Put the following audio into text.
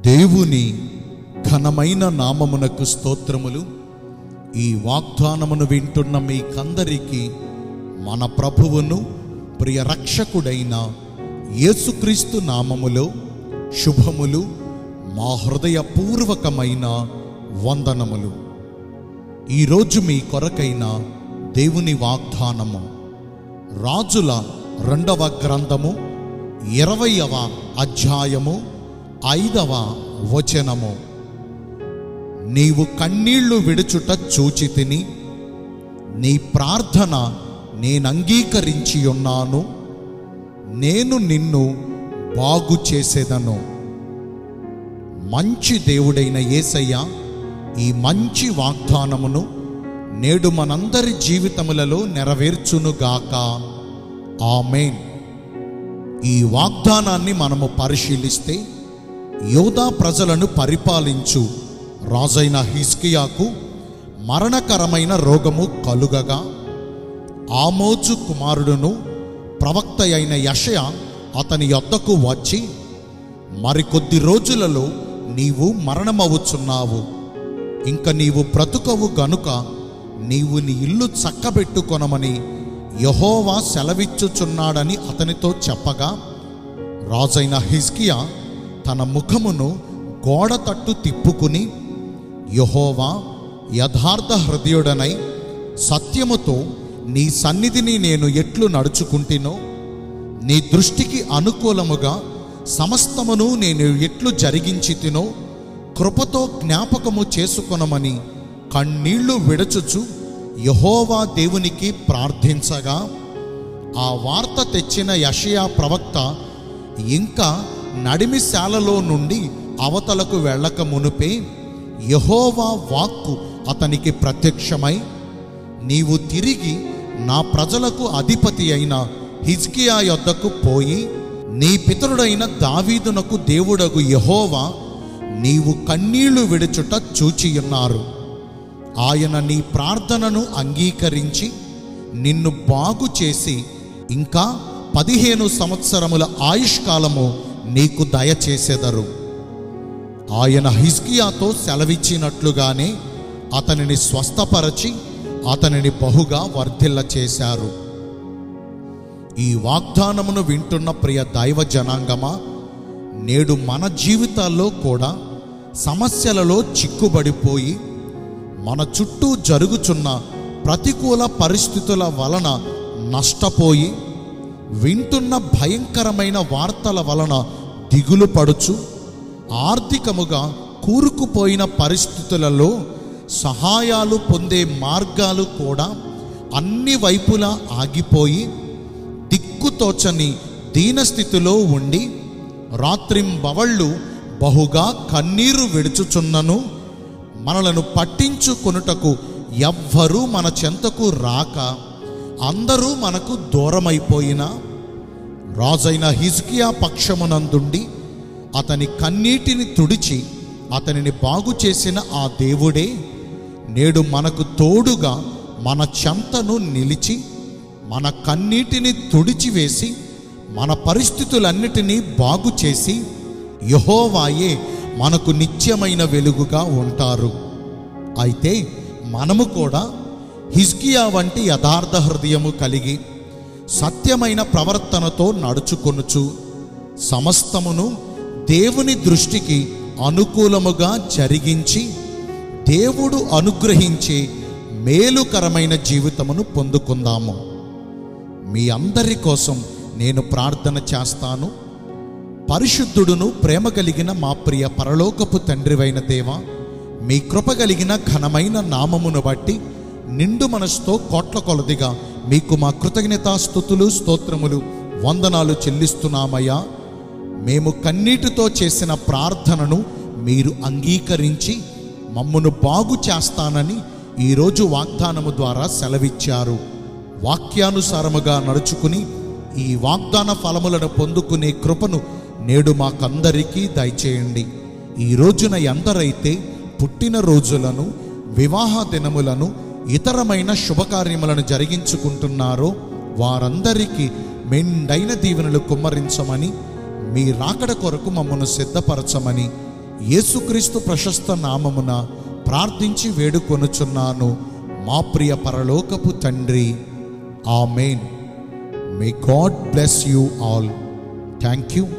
దేవుని ఘనమైన నామమునకు స్తోత్రములు ఈ వాగ్దానమును వింటున్న మీకందరికీ మన ప్రభువును ప్రియ రక్షకుడైన యేసుక్రీస్తు నామములో శుభములు మా హృదయపూర్వకమైన వందనములు ఈరోజు మీ కొరకైన దేవుని వాగ్దానము రాజుల రెండవ గ్రంథము ఇరవయవ అధ్యాయము ఐదవ వచనము నీవు కన్నీళ్లు విడుచుట చూచి తిని నీ ప్రార్థన నేను అంగీకరించి ఉన్నాను నేను నిన్ను బాగు చేసేదను మంచి దేవుడైన యేసయ్య ఈ మంచి వాగ్దానమును నేడు మనందరి జీవితములలో నెరవేర్చునుగాక ఆమెన్ ఈ వాగ్దానాన్ని మనము పరిశీలిస్తే యోధా ప్రజలను పరిపాలించు రాజైన హిస్కియాకు మరణకరమైన రోగము కలుగగా ఆమోజు కుమారుడును ప్రవక్త అయిన యషయ అతని యొద్దకు వచ్చి మరికొద్ది రోజులలో నీవు మరణమవుచున్నావు ఇంక నీవు బ్రతుకవు గనుక నీవు నీ ఇల్లు చక్కబెట్టుకొనమని యహోవా సెలవిచ్చుచున్నాడని అతనితో చెప్పగా రాజైన హిజ్కియా తన ముఖమును గోడ తట్టు తిప్పుకుని యహోవా యథార్థ హృదయుడనై సత్యముతో నీ సన్నిధిని నేను ఎట్లు నడుచుకుంటినో నీ దృష్టికి అనుకూలముగా సమస్తమును నేను ఎట్లు జరిగించి తినో కృపతో జ్ఞాపకము చేసుకొనమని కన్నీళ్లు విడచుచు యహోవా దేవునికి ప్రార్థించగా ఆ వార్త తెచ్చిన యషయా ప్రవక్త ఇంకా నడిమిశాలలో నుండి అవతలకు వెళ్ళక మునుపే యహోవా వాక్కు అతనికి ప్రత్యక్షమై నీవు తిరిగి నా ప్రజలకు అధిపతి అయిన హిజ్కియా యొద్దకు పోయి నీ పితరుడైన దావీదునకు దేవుడగు యహోవా నీవు కన్నీళ్లు విడుచుట చూచియున్నారు ఆయన నీ ప్రార్థనను అంగీకరించి నిన్ను బాగు చేసి ఇంకా పదిహేను సంవత్సరముల ఆయుష్కాలము నీకు దయచేసెదరు ఆయన హిజ్కియాతో సెలవిచ్చినట్లుగానే అతనిని స్వస్థపరచి అతనిని బహుగా వర్ధిల్ల చేశారు ఈ వాగ్దానమును వింటున్న ప్రియ దైవ జనాంగమా నేడు మన జీవితాల్లో కూడా సమస్యలలో చిక్కుబడిపోయి మన చుట్టూ జరుగుచున్న ప్రతికూల పరిస్థితుల వలన నష్టపోయి వింటున్న భయంకరమైన వార్తల వలన దిగులు పడుచు ఆర్థికముగా కూరుకుపోయిన పరిస్థితులలో సహాయాలు పొందే మార్గాలు కూడా అన్ని వైపులా ఆగిపోయి దిక్కుతోచని దీనస్థితిలో ఉండి రాత్రింబవళ్ళు బహుగా కన్నీరు విడుచుచున్నను మనలను పట్టించుకొనుటకు ఎవ్వరూ మన చెంతకు రాక అందరూ మనకు దూరమైపోయినా రాజైన హిజ్కియా పక్షమునందుండి అతని కన్నీటిని తుడిచి అతనిని బాగు చేసిన ఆ దేవుడే నేడు మనకు తోడుగా మన చెంతను నిలిచి మన కన్నీటిని తుడిచివేసి మన పరిస్థితులన్నిటినీ బాగు చేసి యహోవాయే మనకు నిత్యమైన వెలుగుగా ఉంటారు అయితే మనము కూడా హిజ్కియా వంటి యథార్థ హృదయము కలిగి సత్యమైన ప్రవర్తనతో నడుచుకొనుచు సమస్తమును దేవుని దృష్టికి అనుకూలముగా జరిగించి దేవుడు అనుగ్రహించే మేలుకరమైన జీవితమును పొందుకుందాము మీ అందరి కోసం నేను ప్రార్థన చేస్తాను పరిశుద్ధుడును ప్రేమ కలిగిన మా ప్రియ పరలోకపు తండ్రివైన దేవ మీ కృప కలిగిన ఘనమైన నామమును బట్టి నిండు మనసుతో కోట్ల కొలదిగా మీకు మా కృతజ్ఞతాస్థుతులు స్తోత్రములు వందనాలు చెల్లిస్తున్నామయ్యా మేము కన్నీటితో చేసిన ప్రార్థనను మీరు అంగీకరించి మమ్మను బాగు చేస్తానని ఈరోజు వాగ్దానము ద్వారా సెలవిచ్చారు వాక్యానుసారముగా నడుచుకుని ఈ వాగ్దాన ఫలములను పొందుకునే కృపను నేడు మాకందరికీ దయచేయండి ఈ రోజున ఎందరైతే పుట్టిన రోజులను వివాహ దినములను ఇతరమైన శుభకార్యములను జరిగించుకుంటున్నారో వారందరికీ మెండైన దీవెనలు కుమ్మరించమని మీ రాకడ కొరకు మమ్మను సిద్ధపరచమని యేసుక్రీస్తు ప్రశస్త నామమున ప్రార్థించి వేడుకొనుచున్నాను మా ప్రియ పరలోకపు తండ్రి amen may God bless you all thank you